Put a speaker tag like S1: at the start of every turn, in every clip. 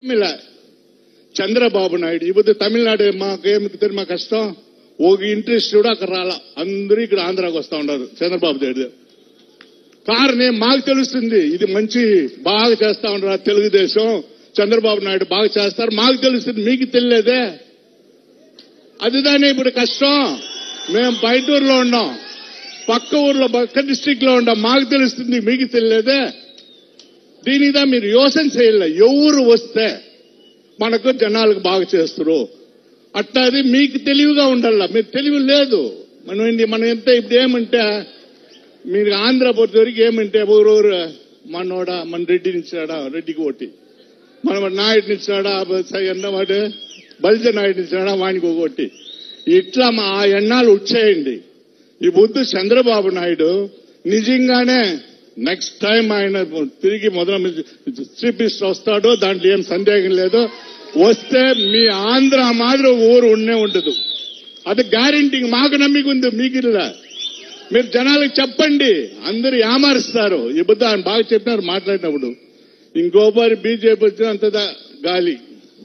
S1: ಇಲ್ಲ చంద్రబాబు నాయుడు ఇప్పుడు తమిళనాడు మాకేమి తెలియదు మా కష్టం ఒక ఇంట్రెస్ట్ కూడా అక్కడ రాలా అందరూ ఇక్కడ ఆంధ్రాకి వస్తా ఉన్నారు చంద్రబాబు నాయుడు కారణం మాకు తెలుస్తుంది ఇది మంచి బాగా చేస్తా ఉన్నారు తెలుగుదేశం చంద్రబాబు నాయుడు బాగా చేస్తారు మాకు తెలుస్తుంది మీకు తెలియలేదే అదిదానే ఇప్పుడు కష్టం మేము బయట ఊర్లో ఉన్నాం పక్క ఊర్లో పక్క డిస్టిక్ లో ఉన్నాం మాకు తెలుస్తుంది మీకు తెలియలేదే దీనిదా మీరు యోచన చేయాలి ఎవరు వస్తే మనకు జనాలకు బాగా చేస్తారు అట్లాది మీకు తెలివిగా ఉండాల మీరు తెలివి లేదు మనం ఏంటి మనం ఎంత ఇప్పుడు ఏమంటే మీరు ఆంధ్ర పొద్దువరకు ఏమంటే ఊరూరు మనోడ మన రెడ్డిని ఇచ్చాడా రెడ్డికి ఓటి మన నాయుడిని ఇచ్చాడా ఎన్నవాడు బలిజ నాయుడిని ఇచ్చాడా వానికి ఒక ఓటి ఇట్లా మా ఆ ఎన్నాళ్ళు వచ్చేయండి ఈ బుద్ధు చంద్రబాబు నాయుడు నిజంగానే నెక్స్ట్ టైం ఆయన తిరిగి మొదలు చీఫ్ మినిస్టర్ వస్తాడో దాంట్లో ఏం సందేహం లేదు వస్తే మీ ఆంధ్ర మాదిరి ఒక ఊరు ఉండే ఉండదు అది గ్యారంటీ మాకు నమ్మిక ఉంది మీకు ఇలా మీరు జనాలకు చెప్పండి అందరు యామారుస్తారు ఈ బుద్ధ ఆయన బాగా చెప్పినారు మాట్లాడినప్పుడు ఇంకోసారి బీజేపీ వచ్చిన అంత దా- గాలి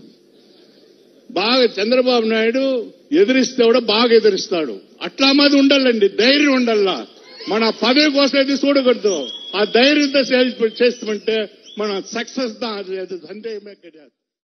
S1: బాగా చంద్రబాబు నాయుడు ఎదిరిస్తే కూడా బాగా ఎదిరిస్తాడు అట్లా మాది ఉండాలండి ధైర్యం ఉండాలా మన పదవి కోసం అయితే చూడకూడదు ఆ ధైర్యంతో చేస్తామంటే మన సక్సెస్ దా అది సందేహమే கிடையாது